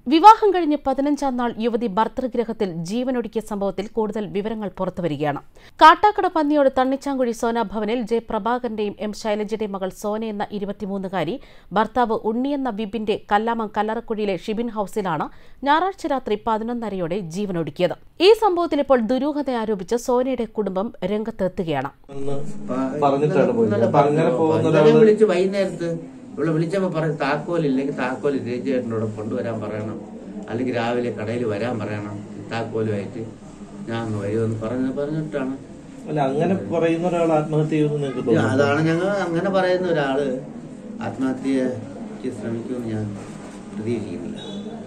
വിവാഹം കഴിഞ്ഞ് പതിനഞ്ചാം നാൾ യുവതി ഭർത്തൃഗ്രഹത്തിൽ ജീവനൊടുക്കിയ സംഭവത്തിൽ കൂടുതൽ വിവരങ്ങൾ പുറത്തുവരികയാണ് കാട്ടാക്കട പന്നിയോട് തണ്ണിച്ചാങ്കുഴി സോന ഭവനിൽ ജെ പ്രഭാകരന്റെയും എം ശൈലജയുടെയും മകൾ സോന എന്ന ഇരുപത്തിമൂന്നുകാരി ഭർത്താവ് ഉണ്ണി എന്ന വിപിന്റെ കല്ലാമം കല്ലറക്കുഴിയിലെ ഷിബിൻ ഹൌസിലാണ് ഞായറാഴ്ച രാത്രി പതിനൊന്നരയോടെ ജീവനൊടുക്കിയത് ഈ സംഭവത്തിൽ ഇപ്പോൾ ദുരൂഹത ആരോപിച്ച് സോനയുടെ കുടുംബം രംഗത്തെത്തുകയാണ് എന്ന് പറഞ്ഞിട്ടാണ് പോയത് ഇന്നലെ അപ്പൊ അങ്ങനെ പറഞ്ഞു. പോകുന്ന ഇന്നലെ ഒരാള് വിളിച്ച് വൈകുന്നേരത്ത് ഇവിടെ വിളിച്ചപ്പോ പറഞ്ഞു താക്കോൽ ഇല്ലെങ്കിൽ താക്കോൽ രജിയേട്ടനോട് കൊണ്ടുവരാൻ പറയണം അല്ലെങ്കിൽ രാവിലെ കടയിൽ വരാൻ പറയണം താക്കോലുമായിട്ട് ഞാൻ അങ്ങ് വരുമെന്ന് പറഞ്ഞു പറഞ്ഞിട്ടാണ് അല്ല അങ്ങനെ പറയുന്ന ഒരാൾ ആത്മഹത്യ ചെയ്യുമെന്ന് നിങ്ങൾക്ക് തോന്നുന്നു അതാണ് ഞങ്ങൾ അങ്ങനെ പറയുന്ന ഒരാള് ആത്മഹത്യക്ക് ശ്രമിക്കുമെന്ന് ഞാൻ പ്രതീക്ഷിക്കുന്നില്ല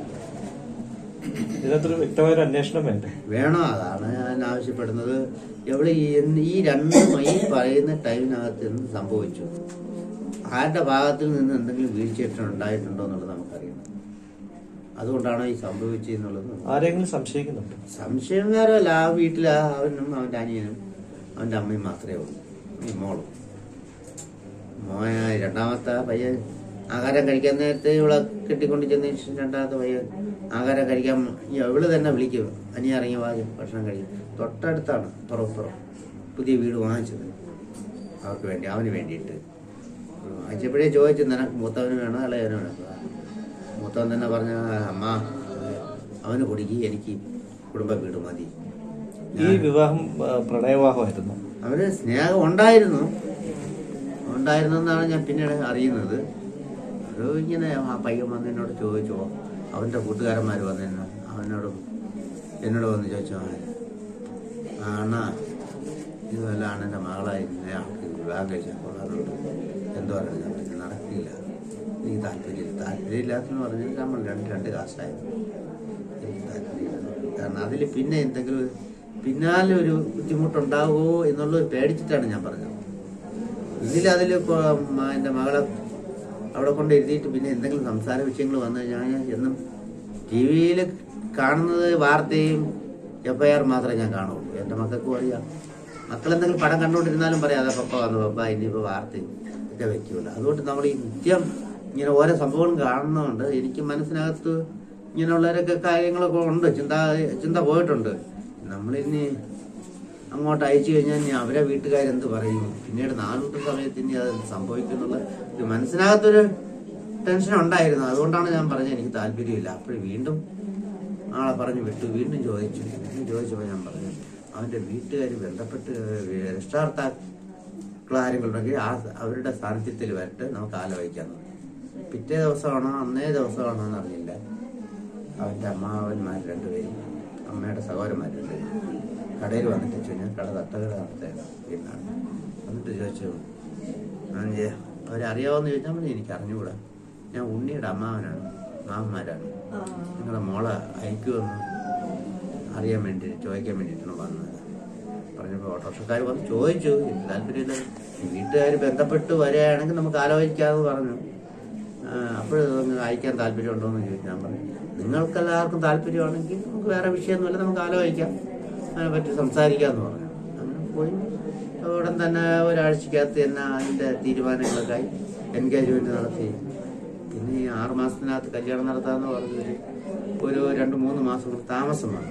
ഇതിനകത്തൊരു വ്യക്തമായ ഒരു അന്വേഷണം വേണ്ടേ വേണോ അതാണ് ഞാൻ ആവശ്യപ്പെടുന്നത് എവിടെ ഈ ഈ രണ്ട് ഈ പറയുന്ന ടൈമിനകത്ത് എന്ത് സംഭവിച്ചു ആരുടെ ഭാഗത്തിൽ നിന്ന് എന്തെങ്കിലും വീഴ്ച ഉണ്ടായിട്ടുണ്ടോ എന്നുള്ളത് നമുക്കറിയണം അതുകൊണ്ടാണോ ഈ സംഭവിച്ചെന്നുള്ളത് നമുക്ക് ആരെങ്കിലും സംശയിക്കുന്നുണ്ട് സംശയം വേറെ അല്ല ആ വീട്ടിൽ അവനും അവന്റെ അനിയനും അവന്റെ അമ്മയും മാത്രമേ ഉള്ളൂ ഈ മോളും മോയ രണ്ടാമത്തെ പയ്യൻ ആഹാരം കഴിക്കാൻ നേരത്തെ ഇവളെ കെട്ടിക്കൊണ്ട് ചെന്ന ശേഷം രണ്ടാമത്തെ പയ്യൻ ആഹാരം കഴിക്കാൻ ഈ ഇവള് തന്നെ വിളിക്കും അനിയ ഇറങ്ങിയ വാചം ഭക്ഷണം കഴിക്കും തൊട്ടടുത്താണ് പുറപ്പുറം പുതിയ വീട് വാങ്ങിച്ചത് അവർക്ക് വേണ്ടി അവന് വേണ്ടിയിട്ട് വാങ്ങിച്ചപ്പോഴേ ചോദിച്ചു നിനക്ക് മൂത്തവന് വേണോ ഇളയവന് വേണോ മൂത്തവൻ തന്നെ പറഞ്ഞ അമ്മ അവന് കൊടുക്കി എനിക്ക് കുടുംബ വീട് മതി ഈ വിവാഹം ആ, പ്രണയവിവാഹമായിരുന്നു അവന് സ്നേഹം ഉണ്ടായിരുന്നു ഉണ്ടായിരുന്നു എന്നാണ് ഞാൻ പിന്നീട് അറിയുന്നത് അത് ഇങ്ങനെ ആ പയ്യൻ വന്ന് എന്നോട് ചോദിച്ചു അവൻ്റെ കൂട്ടുകാരന്മാർ വന്ന് എന്നെ അവനോട് എന്നോട് വന്ന് ചോദിച്ചു "ആ, അണ്ണാ ഇതുമല്ല അണ്ണൻ്റെ മകളായിരുന്നേ അവൾക്ക് വിവാഹം കഴിച്ചാൽ കൊള്ളാറുണ്ട് എന്തോ പറയുന്നത് ഞാൻ പറഞ്ഞു നടക്കില്ല എനിക്ക് താല്പര്യമില്ല താല്പര്യമില്ലാത്തെന്ന് പറഞ്ഞാൽ നമ്മൾ രണ്ട് രണ്ട് കാശായിരുന്നു എനിക്ക് താല്പര്യമില്ല കാരണം അതിൽ പിന്നെ എന്തെങ്കിലും പിന്നാലെ ഒരു ബുദ്ധിമുട്ടുണ്ടാവുമോ എന്നുള്ളത് പേടിച്ചിട്ടാണ് ഞാൻ പറഞ്ഞത് ഇതിലതിൽ എൻ്റെ മകളെ അവിടെ കൊണ്ട് എഴുതിയിട്ട് പിന്നെ എന്തെങ്കിലും സംസാര വിഷയങ്ങൾ വന്നു കഴിഞ്ഞാൽ ഞാൻ എന്നും ടി വിയിൽ കാണുന്നത് വാർത്തയും എഫ് ഐ ആർ മാത്രമേ ഞാൻ കാണുള്ളൂ എൻ്റെ മക്കൾക്കും അറിയാം മക്കളെന്തെങ്കിലും പടം കണ്ടുകൊണ്ടിരുന്നാലും പറയാം അതെ പപ്പ വന്നു പപ്പ ഇനിയിപ്പോൾ വാർത്തയും ഒക്കെ വെക്കൂല അതുകൊണ്ട് നമ്മൾ ഈ നിത്യം ഇങ്ങനെ ഓരോ സംഭവം കാണുന്നതുകൊണ്ട് എനിക്ക് മനസ്സിനകത്ത് ഇങ്ങനെയുള്ളവരൊക്കെ കാര്യങ്ങളൊക്കെ ഉണ്ട് ചിന്ത ചിന്ത പോയിട്ടുണ്ട് നമ്മളിനി അങ്ങോട്ട് അയച്ചു കഴിഞ്ഞാൽ ഇനി അവരെ വീട്ടുകാരെന്ത് പറയും പിന്നീട് നാലൂട്ട് സമയത്ത് ഇനി അത് സംഭവിക്കുന്നുള്ള ഒരു മനസ്സിനകത്തൊരു ടെൻഷൻ ഉണ്ടായിരുന്നു അതുകൊണ്ടാണ് ഞാൻ പറഞ്ഞത് എനിക്ക് താല്പര്യമില്ല അപ്പോഴും വീണ്ടും ആളെ പറഞ്ഞു വിട്ടു വീണ്ടും ചോദിച്ചു വീണ്ടും ചോദിച്ചപ്പോൾ ഞാൻ പറഞ്ഞു അവന്റെ വീട്ടുകാർ ബന്ധപ്പെട്ട് രക്ഷാർത്ഥാക്കൾ ആരെങ്കിലുണ്ടെങ്കിൽ ആ അവരുടെ സാന്നിധ്യത്തിൽ വരട്ടെ നമുക്ക് ആലോചിക്കാം പിറ്റേ ദിവസമാണോ അന്നേ ദിവസമാണോ എന്നറിയില്ല അവന്റെ അമ്മാവന്മാർ രണ്ടുപേരും അമ്മയുടെ സഹോദരന്മാർ രണ്ടുപേരും കടയിൽ വന്നിട്ട് ചോദിച്ചു ഞാൻ കട തട്ടകട നടത്തുകയാണ് വീട്ടിലാണ് എന്നിട്ട് ചോദിച്ചു ഞാൻ ചെ- അവരറിയാവോന്ന് ചോദിച്ചാൽ മതി എനിക്ക് അറിഞ്ഞുകൂടാ ഞാൻ ഉണ്ണിയുടെ അമ്മാവനാണ് മാമന്മാരാണ് നിങ്ങളുടെ മോളെ അയക്കുമെന്ന് അറിയാൻ വേണ്ടി ചോദിക്കാൻ വേണ്ടിയിട്ടാണ് വന്നത് പറഞ്ഞപ്പോൾ ഓട്ടോറിക്ഷക്കാർ വന്ന് ചോദിച്ചു എനിക്ക് താല്പര്യമില്ല വീട്ടുകാർ ബന്ധപ്പെട്ട് വരികയാണെങ്കിൽ നമുക്ക് ആലോചിക്കാമെന്ന് പറഞ്ഞു അപ്പോഴൊന്ന് അയക്കാൻ താല്പര്യമുണ്ടോ എന്ന് ചോദിച്ചു ഞാൻ പറഞ്ഞു നിങ്ങൾക്കെല്ലാവർക്കും താല്പര്യമാണെങ്കിൽ നമുക്ക് വേറെ വിഷയമൊന്നുമില്ല നമുക്ക് ആലോചിക്കാം അതിനെ പറ്റി സംസാരിക്കാമെന്ന് പറഞ്ഞു അങ്ങനെ പോയി ഉടൻ തന്നെ ഒരാഴ്ചക്കകത്ത് തന്നെ അതിൻ്റെ തീരുമാനങ്ങളൊക്കെ ആയി എൻഗേജ്മെന്റ് നടത്തി പിന്നെ ഈ ആറ് മാസത്തിനകത്ത് കല്യാണം നടത്താമെന്ന് പറഞ്ഞത് ഒരു രണ്ട് മൂന്ന് മാസം കൂടി താമസം വന്നു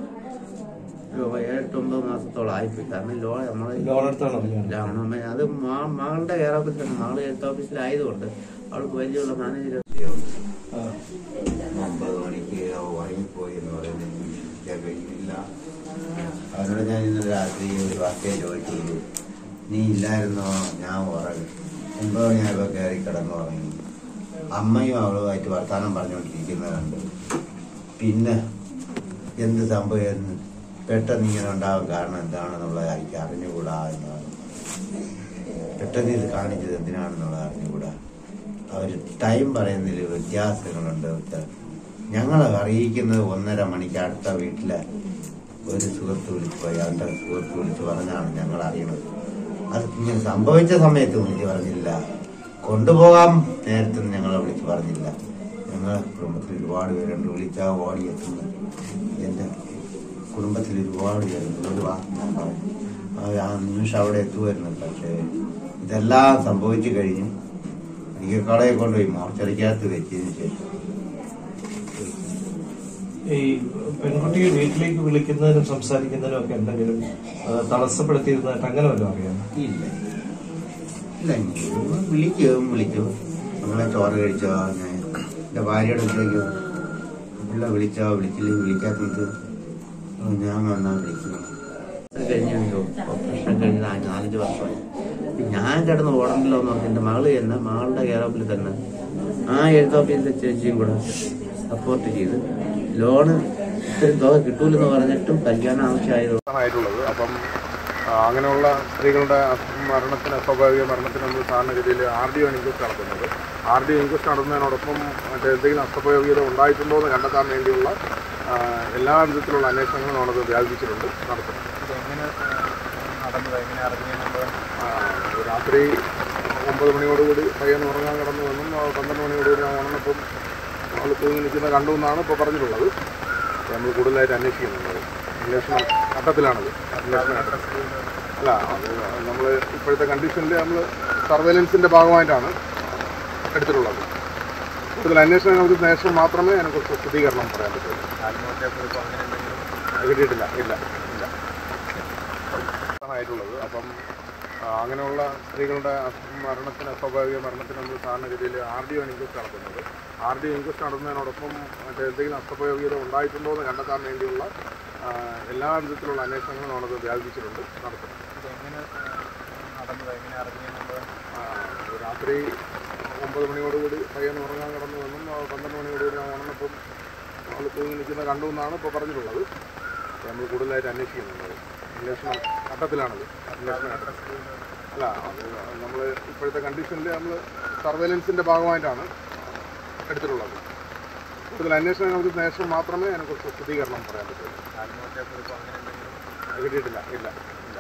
ഒരു എട്ടൊമ്പത് മാസത്തോളം ആയിപ്പോയി കാരണം ലോ നമ്മളെ ലോൺ എടുത്താണോ കല്യാണം? രാവണമ്മ അത് മാ- മകളുടെ കെയർ ഓഫീസിലാണ് മകള് ഹെൽത്ത് ഓഫീസിലായതുകൊണ്ട് അവൾക്ക് വലിയുള്ള മാനേജർ ആ. ഒമ്പത് മണിക്ക് ഉറങ്ങിപ്പോയി എന്ന് പറയുന്നത് എനിക്ക് വിശ്വസിക്കാൻ കഴിയില്ല അവരോട് ഞാൻ ഇന്നലെ രാത്രി ഒരു വാക്കേ ചോദിച്ചുള്ളൂ നീ ഇല്ലായിരുന്നോ ഞാൻ ഉറങ്ങി ഒമ്പത് മണിയായപ്പോൾ കയറി കിടന്നു ഉറങ്ങി അമ്മയും അവളുമായിട്ട് വർത്തമാനം പറഞ്ഞുകൊണ്ടിരിക്കുന്നത് കണ്ട് പിന്നെ എന്ത് സംഭവം പെട്ടെന്ന് ഇങ്ങനെ ഉണ്ടാവാൻ കാരണം എന്താണെന്നുള്ളത് എനിക്ക് അറിഞ്ഞുകൂടാ എന്നാണ് പെട്ടെന്ന് ഇത് കാണിച്ചത് എന്തിനാണെന്നുള്ളത് അറിഞ്ഞുകൂടാ അവർ ടൈം പറയുന്നതിൽ വ്യത്യാസങ്ങളുണ്ട് ഉത്തരം ഞങ്ങളെ അറിയിക്കുന്നത് ഒന്നര മണിക്ക് അടുത്ത വീട്ടിലെ ഒരു സുഹൃത്ത് വിളിച്ചു അയാളുടെ സുഹൃത്ത് വിളിച്ച് പറഞ്ഞാണ് ഞങ്ങൾ അറിയണത് അത് ഇങ്ങനെ സംഭവിച്ച സമയത്ത് വിളിച്ച് പറഞ്ഞില്ല കൊണ്ടുപോകാൻ നേരത്തെ ഞങ്ങളെ വിളിച്ച് പറഞ്ഞില്ല ഞങ്ങളെ കുടുംബത്തിൽ ഒരുപാട് പേരുണ്ട് വിളിച്ചാൽ ഓടിയെത്തുന്നു എൻ്റെ കുടുംബത്തിൽ ഒരുപാട് പേരുണ്ട് ഒരു വാക്ക് ഞാൻ പറഞ്ഞു അവർ ആ നിമിഷം അവിടെ എത്തുമായിരുന്നു പക്ഷേ ഇതെല്ലാം സംഭവിച്ചു കഴിഞ്ഞു എനിക്ക് കടയെ കൊണ്ടുപോയി മോർച്ചറിക്കകത്ത് വെച്ചതിന് ശേഷം ഈ പെൺകുട്ടിയെ വീട്ടിലേക്ക് വിളിക്കുന്നതിനും സംസാരിക്കുന്നതിനും ഒക്കെ എന്തെങ്കിലും ആ, തടസ്സപ്പെടുത്തിയിരുന്നതായിട്ട് അങ്ങനെ വല്ലതും അറിയാമോ ഇല്ല ഇല്ല ഇവൻ വിളിക്കും വിളിച്ചു നമ്മളെ ചോറ് കഴിച്ചോ ഞാൻ എൻ്റെ ഭാര്യയുടെ അടുത്തേക്ക് പിള്ള വിളിച്ചോ വിളിച്ചില്ലെങ്കിൽ വിളിക്കാത്തത് ഞാൻ വന്നാൽ വിളിക്കുന്നു അത് കഴിഞ്ഞ് ഓപ്പറേഷൻ കഴിഞ്ഞത് ആ നാലഞ്ച് വർഷമായി ഇപ്പൊ ഞാൻ കിടന്ന് ഓടണ്ടല്ലോ എന്ന് പറഞ്ഞ് എൻ്റെ മകള് തന്നെ മകളുടെ കെയറോപ്പിൽ തന്നെ ആ എഴുത്തോപ്പിന്റെ ചേച്ചിയും കൂടെ സപ്പോർട്ട് ചെയ്ത് ലോണ് ഇത്രയും തുക കിട്ടൂലെന്ന് പറഞ്ഞിട്ടും കല്യാണം ആവശ്യമായത് ആയിട്ടുള്ളത് അപ്പം ആ, അങ്ങനെയുള്ള സ്ത്രീകളുടെ മരണത്തിന് അസ്വാഭാവിക മരണത്തിന് നമ്മൾ സാധാരണഗതിയിൽ ആർ ഡി ഒ ഇൻക്വസ്റ്റ് നടത്തുന്നത് ആർ ഡി ഒ ഇൻക്വസ്റ്റ് നടത്തുന്നതിനോടൊപ്പം മറ്റേ എന്തെങ്കിലും അസ്വാഭാവികത ഉണ്ടായിട്ടുണ്ടോ എന്ന് കണ്ടെത്താൻ വേണ്ടിയുള്ള ആ, എല്ലാ വിധത്തിലുള്ള അന്വേഷണങ്ങളും നമ്മളത് വ്യാപിച്ചിട്ടുണ്ട് നടത്തുന്നത് ആ, രാത്രി ഒമ്പത് മണിയോടുകൂടി പയ്യൻ ഉറങ്ങാൻ കിടന്നു വന്നും ആ, പന്ത്രണ്ട് മണിയോടുകൂടി ഞാൻ ഉണർന്നപ്പം അവൾ തൂങ്ങി നിൽക്കുന്ന കണ്ടു എന്നാണ് ഇപ്പോൾ പറഞ്ഞിട്ടുള്ളത് അപ്പോൾ നമ്മൾ കൂടുതലായിട്ട് അന്വേഷിക്കുന്നുണ്ട് അന്വേഷണം ഘട്ടത്തിലാണത് അന്വേഷണം ഘട്ടത്തിൽ. അല്ല അത് നമ്മൾ ഇപ്പോഴത്തെ കണ്ടീഷനിൽ നമ്മൾ സർവൈലൻസിൻ്റെ ഭാഗമായിട്ടാണ് എടുത്തിട്ടുള്ളത് കൂടുതൽ അന്വേഷണങ്ങൾക്ക് ശേഷം മാത്രമേ അതിനെക്കുറിച്ച് സ്ഥിരീകരണം പറയാൻ പറ്റുള്ളൂ അത് കിട്ടിയിട്ടില്ല ഇല്ല ഇല്ല ആയിട്ടുള്ളത് അപ്പം ആ, അങ്ങനെയുള്ള സ്ത്രീകളുടെ മരണത്തിന് അസ്വാഭാവിക മരണത്തിന് നമ്മൾ സാധാരണഗതിയിൽ ആർ ഡി ഒ ഇൻക്വസ്റ്റ് നടത്തുന്നത് ആർ ഡി ഒ ഇൻക്വസ്റ്റ് നടത്തുന്നതിനോടൊപ്പം മറ്റേ എന്തെങ്കിലും അസ്വാഭാവികത ഉണ്ടായിട്ടുണ്ടോ എന്ന് കണ്ടെത്താൻ വേണ്ടിയുള്ള ആ, എല്ലാ വിധത്തിലുള്ള അന്വേഷണങ്ങളും നമ്മളത് വ്യാപിച്ചിട്ടുണ്ട് നടത്തുന്നത് ആ, രാത്രി ഒമ്പത് മണിയോടുകൂടി പയ്യൻ ഉറങ്ങാൻ കിടന്നു വന്നും ആ, പന്ത്രണ്ട് മണിയോടുകൂടി ഞാൻ ഉണർന്നപ്പം അവൾ തൂങ്ങി നിൽക്കുന്ന കണ്ടു എന്നാണ് ഇപ്പോൾ പറഞ്ഞിട്ടുള്ളത് അപ്പോൾ നമ്മൾ കൂടുതലായിട്ട് അന്വേഷിക്കുന്നുണ്ട് അന്വേഷണം ഘട്ടത്തിലാണത് അന്വേഷണം ഘട്ടത്തിൽ. അല്ല അത് നമ്മൾ ഇപ്പോഴത്തെ കണ്ടീഷനിൽ നമ്മൾ സർവൈലൻസിൻ്റെ ഭാഗമായിട്ടാണ് എടുത്തിട്ടുള്ളത് കൂടുതൽ അന്വേഷണങ്ങൾക്ക് ശേഷം മാത്രമേ അതിനെക്കുറിച്ച് സ്ഥിരീകരണം പറയാൻ പറ്റുള്ളൂ അത് കിട്ടിയിട്ടില്ല ഇല്ല ഇല്ല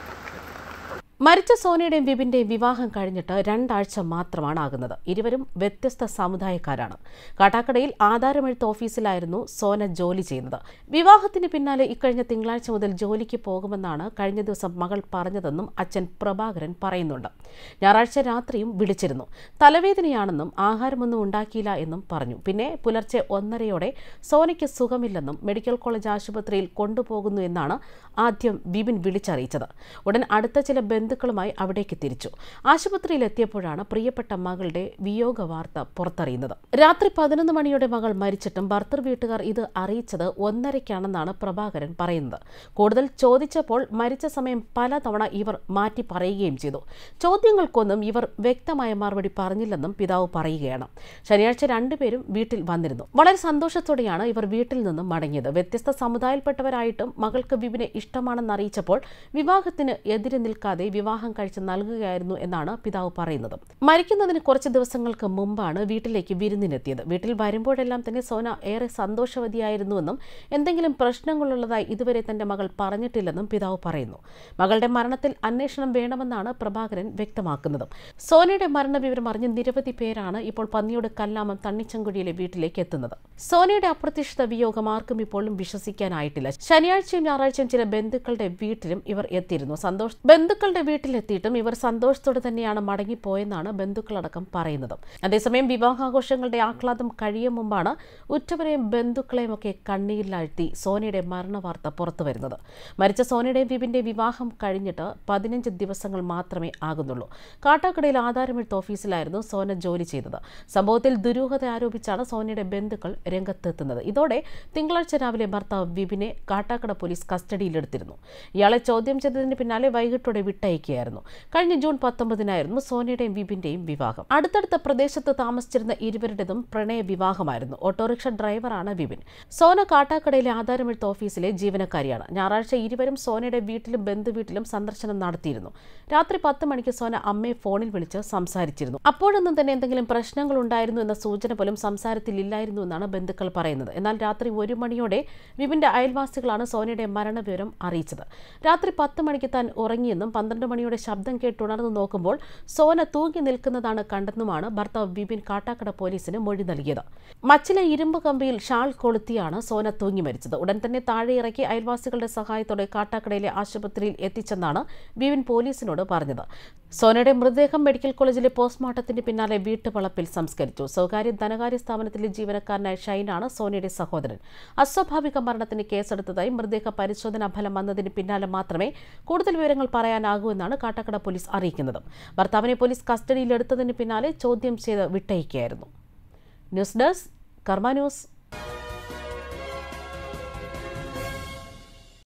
മരിച്ച സോനയുടെയും വിപിന്റെയും വിവാഹം കഴിഞ്ഞിട്ട് രണ്ടാഴ്ച മാത്രമാണ് ആകുന്നത് ഇരുവരും വ്യത്യസ്ത സമുദായക്കാരാണ് കാട്ടാക്കടയിൽ ആധാരമെഴുത്ത് ഓഫീസിലായിരുന്നു സോന ജോലി ചെയ്യുന്നത് വിവാഹത്തിന് പിന്നാലെ ഇക്കഴിഞ്ഞ തിങ്കളാഴ്ച മുതൽ ജോലിക്ക് പോകുമെന്നാണ് കഴിഞ്ഞ ദിവസം മകൾ പറഞ്ഞതെന്നും അച്ഛൻ പ്രഭാകരൻ പറയുന്നുണ്ട് ഞായറാഴ്ച രാത്രിയും വിളിച്ചിരുന്നു തലവേദനയാണെന്നും ആഹാരമൊന്നും ഉണ്ടാക്കിയില്ല എന്നും പറഞ്ഞു പിന്നെ പുലർച്ചെ ഒന്നരയോടെ സോനയ്ക്ക് സുഖമില്ലെന്നും മെഡിക്കൽ കോളേജ് ആശുപത്രിയിൽ കൊണ്ടുപോകുന്നു എന്നാണ് ആദ്യം ബിബിൻ വിളിച്ചറിയിച്ചത് ഉടൻ അടുത്ത ചില ബന്ധുക്കളുമായി അവിടേക്ക് തിരിച്ചു ആശുപത്രിയിൽ എത്തിയപ്പോഴാണ് പ്രിയപ്പെട്ട മകളുടെ വിയോഗ വാർത്ത പുറത്തറിയുന്നത് രാത്രി പതിനൊന്ന് മണിയോടെ മകൾ മരിച്ചിട്ടും ഭർത്തൃ വീട്ടുകാർ ഇത് അറിയിച്ചത് ഒന്നരയ്ക്കാണെന്നാണ് പ്രഭാകരൻ പറയുന്നത് കൂടുതൽ ചോദിച്ചപ്പോൾ മരിച്ച സമയം പലതവണ ഇവർ മാറ്റി പറയുകയും ചെയ്തു ചോദ്യങ്ങൾക്കൊന്നും ഇവർ വ്യക്തമായ മറുപടി പറഞ്ഞില്ലെന്നും പിതാവ് പറയുകയാണ് ശനിയാഴ്ച രണ്ടുപേരും വീട്ടിൽ വന്നിരുന്നു വളരെ സന്തോഷത്തോടെയാണ് ഇവർ വീട്ടിൽ നിന്നും മടങ്ങിയത് വ്യത്യസ്ത സമുദായത്തിൽപ്പെട്ടവരായിട്ടും മകൾക്ക് വിപിനെ ഇഷ്ടമാണെന്ന് അറിയിച്ചപ്പോൾ വിവാഹത്തിന് എതിരെ നിൽക്കാതെ വിവാഹം കഴിച്ച് നൽകുകയായിരുന്നു എന്നാണ് പിതാവ് പറയുന്നത് മരിക്കുന്നതിന് കുറച്ച് ദിവസങ്ങൾക്ക് മുമ്പാണ് വീട്ടിലേക്ക് വിരുന്നിനെത്തിയത് വീട്ടിൽ വരുമ്പോഴെല്ലാം തന്നെ സോന ഏറെ സന്തോഷവതിയായിരുന്നുവെന്നും എന്തെങ്കിലും പ്രശ്നങ്ങളുള്ളതായി ഇതുവരെ തന്റെ മകൾ പറഞ്ഞിട്ടില്ലെന്നും പിതാവ് പറയുന്നു മകളുടെ മരണത്തിൽ അന്വേഷണം വേണമെന്നാണ് പ്രഭാകരൻ വ്യക്തമാക്കുന്നത് സോനയുടെ മരണവിവരം അറിഞ്ഞ് നിരവധി പേരാണ് ഇപ്പോൾ പന്നിയോട് കല്ലാമം തണ്ണിച്ചങ്കുഴിയിലെ വീട്ടിലേക്ക് എത്തുന്നത് സോനയുടെ അപ്രതീക്ഷിത വിയോഗം ആർക്കും ഇപ്പോഴും വിശ്വസിക്കാനായിട്ടില്ല ശനിയാഴ്ചയും ഞായറാഴ്ചയും ചില ബന്ധുക്കളുടെ വീട്ടിലും ഇവർ എത്തിയിരുന്നു സന്തോഷ് ബന്ധുക്കളുടെ വീട്ടിലെത്തിയിട്ടും ഇവർ സന്തോഷത്തോടെ തന്നെയാണ് മടങ്ങിപ്പോയെന്നാണ് ബന്ധുക്കളടക്കം പറയുന്നത് അതേസമയം വിവാഹാഘോഷങ്ങളുടെ ആഹ്ലാദം കഴിയും മുമ്പാണ് ഉറ്റവരെയും ബന്ധുക്കളെയും ഒക്കെ കണ്ണീരിലാഴ്ത്തി സോനയുടെ മരണവാർത്ത പുറത്തു വരുന്നത് മരിച്ച സോനയുടെയും വിപിന്റെ വിവാഹം കഴിഞ്ഞിട്ട് പതിനഞ്ച് ദിവസങ്ങൾ മാത്രമേ ആകുന്നുള്ളൂ കാട്ടാക്കടയിൽ ആധാരമെഴുത്ത് ഓഫീസിലായിരുന്നു സോന ജോലി ചെയ്തത് സംഭവത്തിൽ ദുരൂഹത ആരോപിച്ചാണ് സോനയുടെ ബന്ധുക്കൾ രംഗത്തെത്തുന്നത് ഇതോടെ തിങ്കളാഴ്ച രാവിലെ ഭർത്താവ് വിപിനെ കാട്ടാക്കട പോലീസ് കസ്റ്റഡിയിലെടുത്തിരുന്നു ഇയാളെ ചോദ്യം ചെയ്തതിന് പിന്നാലെ വൈകിട്ടോടെ വിട്ടയക്കുകയായിരുന്നു കഴിഞ്ഞ ജൂൺ പത്തൊമ്പതിനായിരുന്നു സോനയുടെയും വിപിന്റെയും വിവാഹം അടുത്തടുത്ത പ്രദേശത്ത് താമസിച്ചിരുന്ന ഇരുവരുടേതും പ്രണയ വിവാഹമായിരുന്നു ഓട്ടോറിക്ഷ ഡ്രൈവറാണ് വിപിൻ സോന കാട്ടാക്കടയിലെ ആധാരമെഴുത്ത് ഓഫീസിലെ ജീവനക്കാരിയാണ് ഞായറാഴ്ച ഇരുവരും സോനയുടെ വീട്ടിലും ബന്ധുവീട്ടിലും സന്ദർശനം നടത്തിയിരുന്നു രാത്രി പത്ത് മണിക്ക് സോന അമ്മയെ ഫോണിൽ വിളിച്ച് സംസാരിച്ചിരുന്നു അപ്പോഴൊന്നും തന്നെ എന്തെങ്കിലും പ്രശ്നങ്ങൾ ഉണ്ടായിരുന്നു എന്ന സൂചന പോലും സംസാരത്തിലില്ലായിരുന്നു എന്നാണ് ബന്ധുക്കൾ പറയുന്നത് എന്നാൽ രാത്രി ഒരു മണിയോടെ വിപിന്റെ അയൽവാസികളാണ് സോനയുടെ മരണവിവരം അറിയിച്ചത് രാത്രി പത്ത് മണിക്ക് താൻ ഉറങ്ങിയെന്നും പന്ത്രണ്ട് മണിയോടെ ശബ്ദം കേട്ടുണർന്നു നോക്കുമ്പോൾ സോന തൂങ്ങി നിൽക്കുന്നതാണ് കണ്ടെന്നുമാണ് ഭർത്താവ് വിപിൻ കാട്ടാക്കട പോലീസിന് മൊഴി നൽകിയത് മച്ചിലെ ഇരുമ്പ് കമ്പിയിൽ ഷാൾ കൊളുത്തിയാണ് സോന തൂങ്ങി മരിച്ചത് ഉടൻ തന്നെ താഴെ ഇറക്കി അയൽവാസികളുടെ സഹായത്തോടെ കാട്ടാക്കടയിലെ ആശുപത്രിയിൽ എത്തിച്ചെന്നാണ് വിപിൻ പോലീസിനോട് പറഞ്ഞത് സോനയുടെ മൃതദേഹം മെഡിക്കൽ കോളേജിലെ പോസ്റ്റ്മോർട്ടത്തിന് പിന്നാലെ വീട്ടുവളപ്പിൽ സംസ്കരിച്ചു സ്വകാര്യ ധനകാര്യ സ്ഥാപനത്തിലെ ജീവനക്കാരനായ ഷൈനാണ് സോനയുടെ സഹോദരൻ അസ്വാഭാവിക മരണത്തിന് കേസെടുത്തതായി മൃതദേഹ പരിശോധനാ ഫലം വന്നതിന് പിന്നാലെ മാത്രമേ കൂടുതൽ വിവരങ്ങൾ പറയാനാകൂ എന്നാണ് കാട്ടാക്കട പോലീസ് അറിയിക്കുന്നത് ഭർത്താവിനെ പോലീസ് കസ്റ്റഡിയിലെടുത്തതിന് പിന്നാലെ ചോദ്യം ചെയ്ത് വിട്ടയക്കുകയായിരുന്നു ന്യൂസ് ഡെസ്ക് കർമ്മ ന്യൂസ്